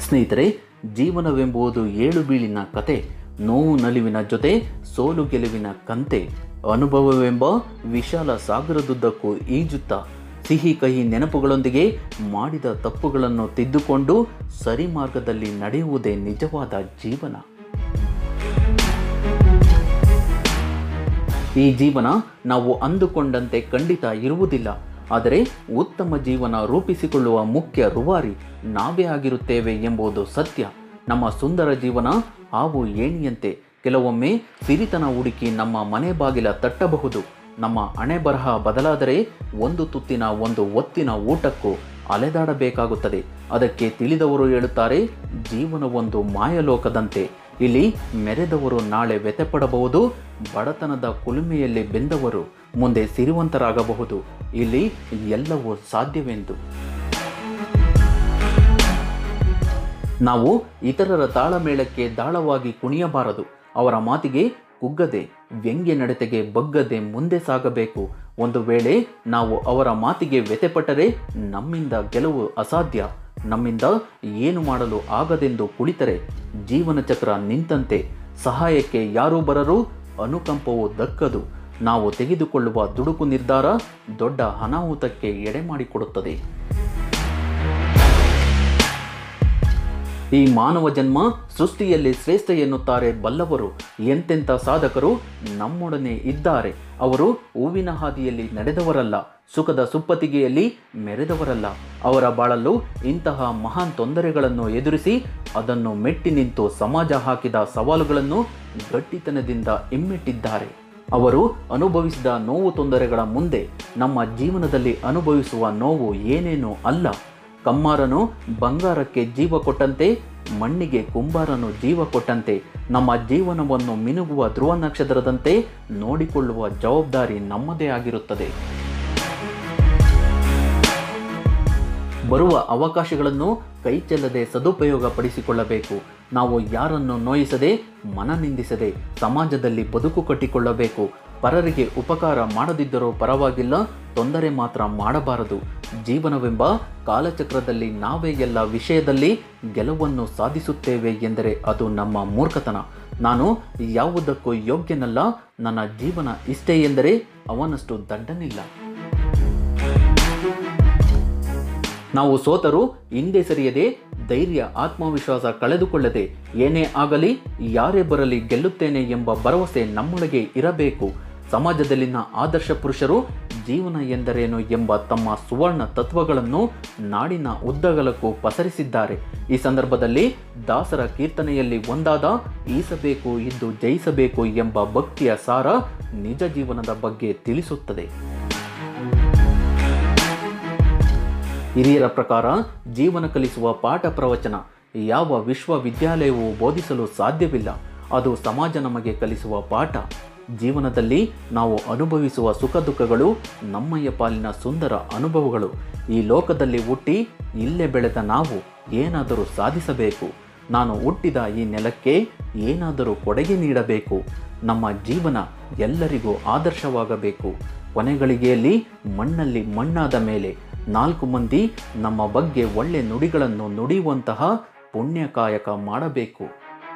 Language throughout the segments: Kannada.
ಸ್ನೇಹಿತರೆ ಜೀವನವೆಂಬುದು ಏಳು ಬೀಳಿನ ಕತೆ ನೋವು ನಲಿವಿನ ಜೊತೆ ಸೋಲು ಗೆಲುವಿನ ಕಂತೆ ಅನುಭವವೆಂಬ ವಿಶಾಲ ಸಾಗರದುದ್ದಕ್ಕೂ ಈಜುತ್ತಾ ಸಿಹಿ ಕಹಿ ನೆನಪುಗಳೊಂದಿಗೆ ಮಾಡಿದ ತಪ್ಪುಗಳನ್ನು ತಿದ್ದುಕೊಂಡು ಸರಿ ಮಾರ್ಗದಲ್ಲಿ ನಡೆಯುವುದೇ ನಿಜವಾದ ಜೀವನ ಈ ಜೀವನ ನಾವು ಅಂದುಕೊಂಡಂತೆ ಖಂಡಿತ ಇರುವುದಿಲ್ಲ ಆದರೆ ಉತ್ತಮ ಜೀವನ ರೂಪಿಸಿಕೊಳ್ಳುವ ಮುಖ್ಯ ರೂವಾರಿ ನಾವೇ ಆಗಿರುತ್ತೇವೆ ಎಂಬುದು ಸತ್ಯ ನಮ್ಮ ಸುಂದರ ಜೀವನ ಹಾವು ಏಣಿಯಂತೆ ಕೆಲವೊಮ್ಮೆ ಸಿರಿತನ ಹುಡುಕಿ ನಮ್ಮ ಮನೆ ಬಾಗಿಲ ತಟ್ಟಬಹುದು ನಮ್ಮ ಹಣೆ ಬರಹ ಬದಲಾದರೆ ಒಂದು ತುತ್ತಿನ ಒಂದು ಒತ್ತಿನ ಊಟಕ್ಕೂ ಅಲೆದಾಡಬೇಕಾಗುತ್ತದೆ ಅದಕ್ಕೆ ತಿಳಿದವರು ಹೇಳುತ್ತಾರೆ ಜೀವನವೊಂದು ಮಾಯಲೋಕದಂತೆ ಇಲ್ಲಿ ಮೆರೆದವರು ನಾಳೆ ವ್ಯಥೆಪಡಬಹುದು ಬಡತನದ ಕುಲುಮೆಯಲ್ಲಿ ಬೆಂದವರು ಮುಂದೆ ಸಿರಿವಂತರಾಗಬಹುದು ಇಲ್ಲಿ ಎಲ್ಲವೂ ಸಾಧ್ಯವೆಂದು ನಾವು ಇತರರ ತಾಳಮೇಳಕ್ಕೆ ದಾಳವಾಗಿ ಕುಣಿಯಬಾರದು ಅವರ ಮಾತಿಗೆ ಕುಗ್ಗದೆ ವ್ಯಂಗ್ಯ ನಡತೆಗೆ ಬಗ್ಗದೆ ಮುಂದೆ ಸಾಗಬೇಕು ಒಂದು ವೇಳೆ ನಾವು ಅವರ ಮಾತಿಗೆ ವ್ಯಥೆಪಟ್ಟರೆ ನಮ್ಮಿಂದ ಗೆಲುವು ಅಸಾಧ್ಯ ನಮ್ಮಿಂದ ಏನು ಮಾಡಲು ಆಗದೆಂದು ಕುಳಿತರೆ ಜೀವನ ಚಕ್ರ ನಿಂತಂತೆ ಸಹಾಯಕ್ಕೆ ಯಾರೂ ಬರರು ಅನುಕಂಪವು ದಕ್ಕದು ನಾವು ತೆಗೆದುಕೊಳ್ಳುವ ದುಡುಕು ನಿರ್ಧಾರ ದೊಡ್ಡ ಅನಾಹುತಕ್ಕೆ ಎಡೆ ಮಾಡಿಕೊಡುತ್ತದೆ ಈ ಮಾನವ ಜನ್ಮ ಸೃಷ್ಟಿಯಲ್ಲಿ ಶ್ರೇಷ್ಠ ಎನ್ನುತ್ತಾರೆ ಬಲ್ಲವರು ಎಂತೆಂಥ ಸಾಧಕರು ನಮ್ಮೊಡನೆ ಇದ್ದಾರೆ ಅವರು ಹೂವಿನ ಹಾದಿಯಲ್ಲಿ ನಡೆದವರಲ್ಲ ಸುಖದ ಸುಪ್ಪತ್ತಿಗೆಯಲ್ಲಿ ಮೆರೆದವರಲ್ಲ ಅವರ ಬಾಳಲು ಇಂತಹ ಮಹಾನ್ ತೊಂದರೆಗಳನ್ನು ಎದುರಿಸಿ ಅದನ್ನು ಮೆಟ್ಟಿ ನಿಂತು ಸಮಾಜ ಹಾಕಿದ ಸವಾಲುಗಳನ್ನು ಗಟ್ಟಿತನದಿಂದ ಇಮ್ಮೆಟ್ಟಿದ್ದಾರೆ ಅವರು ಅನುಭವಿಸಿದ ನೋವು ತೊಂದರೆಗಳ ಮುಂದೆ ನಮ್ಮ ಜೀವನದಲ್ಲಿ ಅನುಭವಿಸುವ ನೋವು ಏನೇನೂ ಅಲ್ಲ ಕಮ್ಮಾರನು ಬಂಗಾರಕ್ಕೆ ಜೀವ ಕೊಟ್ಟಂತೆ ಮಣ್ಣಿಗೆ ಕುಂಬಾರನು ಜೀವ ಕೊಟ್ಟಂತೆ ನಮ್ಮ ಜೀವನವನ್ನು ಮಿನುಗುವ ಧ್ರುವ ನಕ್ಷತ್ರದಂತೆ ನೋಡಿಕೊಳ್ಳುವ ಜವಾಬ್ದಾರಿ ನಮ್ಮದೇ ಆಗಿರುತ್ತದೆ ಬರುವ ಅವಕಾಶಗಳನ್ನು ಕೈ ಚೆಲ್ಲದೆ ಸದುಪಯೋಗ ಪಡಿಸಿಕೊಳ್ಳಬೇಕು ನಾವು ಯಾರನ್ನು ನೋಯಿಸದೆ ಮನ ನಿಂದಿಸದೆ ಸಮಾಜದಲ್ಲಿ ಬದುಕು ಕಟ್ಟಿಕೊಳ್ಳಬೇಕು ಪರರಿಗೆ ಉಪಕಾರ ಮಾಡದಿದ್ದರೂ ಪರವಾಗಿಲ್ಲ ತೊಂದರೆ ಮಾತ್ರ ಮಾಡಬಾರದು ಜೀವನವೆಂಬ ಕಾಲಚಕ್ರದಲ್ಲಿ ನಾವೇ ಎಲ್ಲ ವಿಷಯದಲ್ಲಿ ಗೆಲುವನ್ನು ಸಾಧಿಸುತ್ತೇವೆ ಎಂದರೆ ಅದು ನಮ್ಮ ಮೂರ್ಖತನ ನಾನು ಯಾವುದಕ್ಕೂ ಯೋಗ್ಯನಲ್ಲ ನನ್ನ ಜೀವನ ಇಷ್ಟೇ ಎಂದರೆ ಅವನಷ್ಟು ದಡ್ಡನಿಲ್ಲ ನಾವು ಸೋತರು ಹಿಂದೆ ಸರಿಯದೆ ಧೈರ್ಯ ಆತ್ಮವಿಶ್ವಾಸ ಕಳೆದುಕೊಳ್ಳದೆ ಏನೇ ಆಗಲಿ ಯಾರೇ ಬರಲಿ ಗೆಲ್ಲುತ್ತೇನೆ ಎಂಬ ಭರವಸೆ ನಮ್ಮೊಳಗೆ ಇರಬೇಕು ಸಮಾಜದಲ್ಲಿನ ಆದರ್ಶ ಪುರುಷರು ಜೀವನ ಎಂದರೇನು ಎಂಬ ತಮ್ಮ ಸುವರ್ಣ ತತ್ವಗಳನ್ನು ನಾಡಿನ ಉದ್ದಗಲಕ್ಕೂ ಪಸರಿಸಿದ್ದಾರೆ ಈ ಸಂದರ್ಭದಲ್ಲಿ ದಾಸರ ಕೀರ್ತನೆಯಲ್ಲಿ ಒಂದಾದ ಈಸಬೇಕು ಇದ್ದು ಜಯಿಸಬೇಕು ಎಂಬ ಭಕ್ತಿಯ ಸಾರ ನಿಜ ಜೀವನದ ಬಗ್ಗೆ ತಿಳಿಸುತ್ತದೆ ಹಿರಿಯರ ಪ್ರಕಾರ ಜೀವನ ಕಲಿಸುವ ಪಾಠ ಪ್ರವಚನ ಯಾವ ವಿಶ್ವವಿದ್ಯಾಲಯವೂ ಬೋಧಿಸಲು ಸಾಧ್ಯವಿಲ್ಲ ಅದು ಸಮಾಜ ನಮಗೆ ಕಲಿಸುವ ಪಾಠ ಜೀವನದಲ್ಲಿ ನಾವು ಅನುಭವಿಸುವ ಸುಖ ದುಃಖಗಳು ನಮ್ಮಯ್ಯ ಪಾಲಿನ ಸುಂದರ ಅನುಭವಗಳು ಈ ಲೋಕದಲ್ಲಿ ಹುಟ್ಟಿ ಇಲ್ಲೇ ಬೆಳೆದ ನಾವು ಏನಾದರೂ ಸಾಧಿಸಬೇಕು ನಾನು ಹುಟ್ಟಿದ ಈ ನೆಲಕ್ಕೆ ಏನಾದರೂ ಕೊಡುಗೆ ನೀಡಬೇಕು ನಮ್ಮ ಜೀವನ ಎಲ್ಲರಿಗೂ ಆದರ್ಶವಾಗಬೇಕು ಕೊನೆಗಳಿಗೆಯಲ್ಲಿ ಮಣ್ಣಲ್ಲಿ ಮಣ್ಣಾದ ಮೇಲೆ ನಾಲ್ಕು ಮಂದಿ ನಮ್ಮ ಬಗ್ಗೆ ಒಳ್ಳೆ ನುಡಿಗಳನ್ನು ನುಡಿಯುವಂತಹ ಪುಣ್ಯಕಾಯಕ ಮಾಡಬೇಕು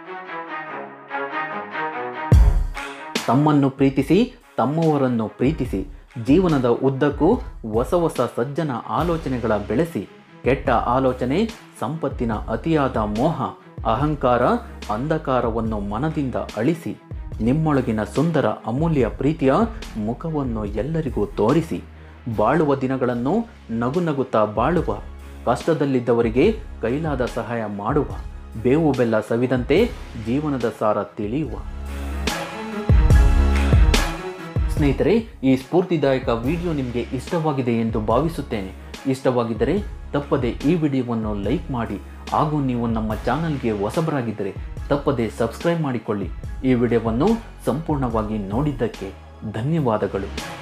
ತಮ್ಮನ್ನು ಪ್ರೀತಿಸಿ ತಮ್ಮವರನ್ನು ಪ್ರೀತಿಸಿ ಜೀವನದ ಉದ್ದಕ್ಕೂ ಹೊಸ ಹೊಸ ಸಜ್ಜನ ಆಲೋಚನೆಗಳ ಬೆಳೆಸಿ ಕೆಟ್ಟ ಆಲೋಚನೆ ಸಂಪತ್ತಿನ ಅತಿಯಾದ ಮೋಹ ಅಹಂಕಾರ ಅಂಧಕಾರವನ್ನು ಮನದಿಂದ ಅಳಿಸಿ ನಿಮ್ಮೊಳಗಿನ ಸುಂದರ ಅಮೂಲ್ಯ ಪ್ರೀತಿಯ ಮುಖವನ್ನು ಎಲ್ಲರಿಗೂ ತೋರಿಸಿ ಬಾಳುವ ದಿನಗಳನ್ನು ನಗು ನಗುತ್ತಾ ಬಾಳುವ ಕಷ್ಟದಲ್ಲಿದ್ದವರಿಗೆ ಕೈಲಾದ ಸಹಾಯ ಮಾಡುವ ಬೇವು ಬೆಲ್ಲ ಸವಿದಂತೆ ಜೀವನದ ಸಾರ ತಿಳಿಯುವ ಸ್ನೇಹಿತರೆ ಈ ಸ್ಫೂರ್ತಿದಾಯಕ ವಿಡಿಯೋ ನಿಮಗೆ ಇಷ್ಟವಾಗಿದೆ ಎಂದು ಭಾವಿಸುತ್ತೇನೆ ಇಷ್ಟವಾಗಿದ್ದರೆ ತಪ್ಪದೆ ಈ ವಿಡಿಯೋವನ್ನು ಲೈಕ್ ಮಾಡಿ ಹಾಗೂ ನೀವು ನಮ್ಮ ಚಾನಲ್ಗೆ ಹೊಸಬರಾಗಿದ್ದರೆ ತಪ್ಪದೆ ಸಬ್ಸ್ಕ್ರೈಬ್ ಮಾಡಿಕೊಳ್ಳಿ ಈ ವಿಡಿಯೋವನ್ನು ಸಂಪೂರ್ಣವಾಗಿ ನೋಡಿದ್ದಕ್ಕೆ ಧನ್ಯವಾದಗಳು